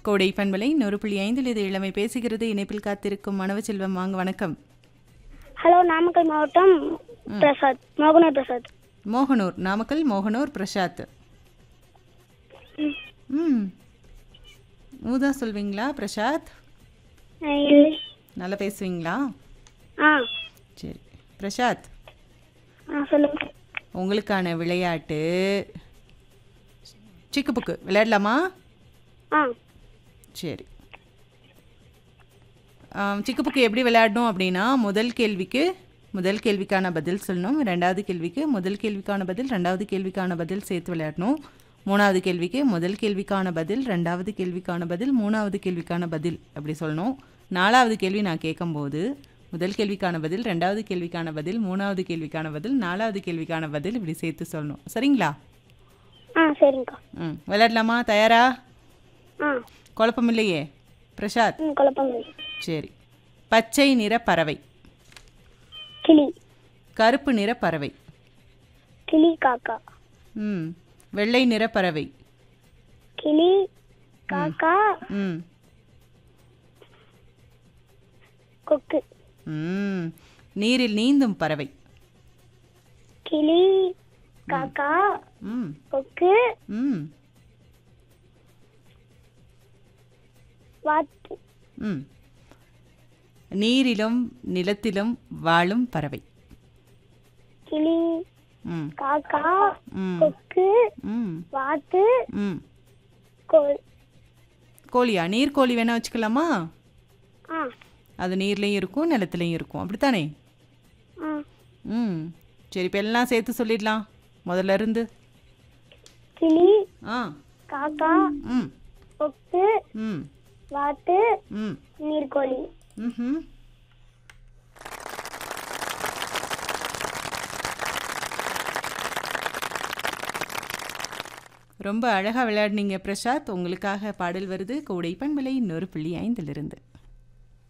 கோடை பண்பலை நூறு புள்ளி ஐந்தில் இது இளமை பேசுகிறது இணைப்பில் காத்திருக்கும் மனவ செல்வம் வாங்க வணக்கம் ஹலோ நாமக்கல் மாவட்டம் பிரசாத் மோகனர் பிரசாத் மோகனூர் நாமக்கல் மோகனூர் பிரசாத் ம் ஊதா சொல்வீங்களா பிரசாத் அஹ் இல்லை நல்லா பேசுவீங்களா ஆ சரி பிரசாத் ஆ சொல்லுங்க உங்களுக்கான விளையாட்டு சிக்கு புக்கு விளையாடலாமா ஆ சரி ஆம், சிக்கு புக்கு எப்படி விளையாடணும் அப்படின்னா முதல் கேள்விக்கு முதல் கேள்விக்கான பதில் சொல்லணும் ரெண்டாவது கேள்விக்கு முதல் கேள்விக்கான பதில் ரெண்டாவது கேள்விக்கான பதில் சேர்த்து விளையாடணும் மூணாவது கேள்விக்கு முதல் கேள்விக்கான பதில் ரெண்டாவது கேள்விக்கான பதில் மூணாவது கேள்விக்கான பதில் அப்படி சொல்லணும் நாலாவது கேள்வி நான் கேட்கும்போது முதல் கேள்விக்கான பதில் ரெண்டாவது கேள்விக்கான பதில் மூணாவது கேள்விக்கான பதில் நாலாவது கேள்விக்கான பதில் இப்படி சேர்த்து சொல்லணும் சரிங்களா ஆ சரிங்கக்கா ம் விளையாடலாமா தயாரா ஆ குழப்பம் இல்லையே பிரசாத் ம் குழப்பம் இல்லை சரி பச்சை நிற பறவை கிளி கருப்பு நிற பறவை கிளி காக்கா ம் வெள்ளை நிற பறவை கிளி காக்கா ம் கொக்கு ம் நீரில் நீந்தும் பறவை கிளி காக்கா ம் கொக்கு ம் வாத்து ம் நீரிலும் நிலத்திலும் வாழும் பறவை கிளி ம் காக்கா ம் கொக்கு ம் வாத்து ம் கோல் கோழியா நீர்க்கோழி வேணா வச்சுக்கலாமா ஆ அது நீர்லேயும் இருக்கும் நிலத்துலையும் இருக்கும் அப்படித்தானே ஆ ம் சரி இப்போ எல்லாம் சேர்த்து சொல்லிடலாம் முதல்ல இருந்து கிளி ஆ காக்கா ம் கொக்கு ம் வாத்து ம் நீர்க்கோழி ம்ஹும். ரொம்ப அழகாக விளையாடுனீங்க பிரசாத் உங்களுக்காக பாடல் வருது கோடை பண்பலை இன்னொரு புள்ளி ஐந்திலிருந்து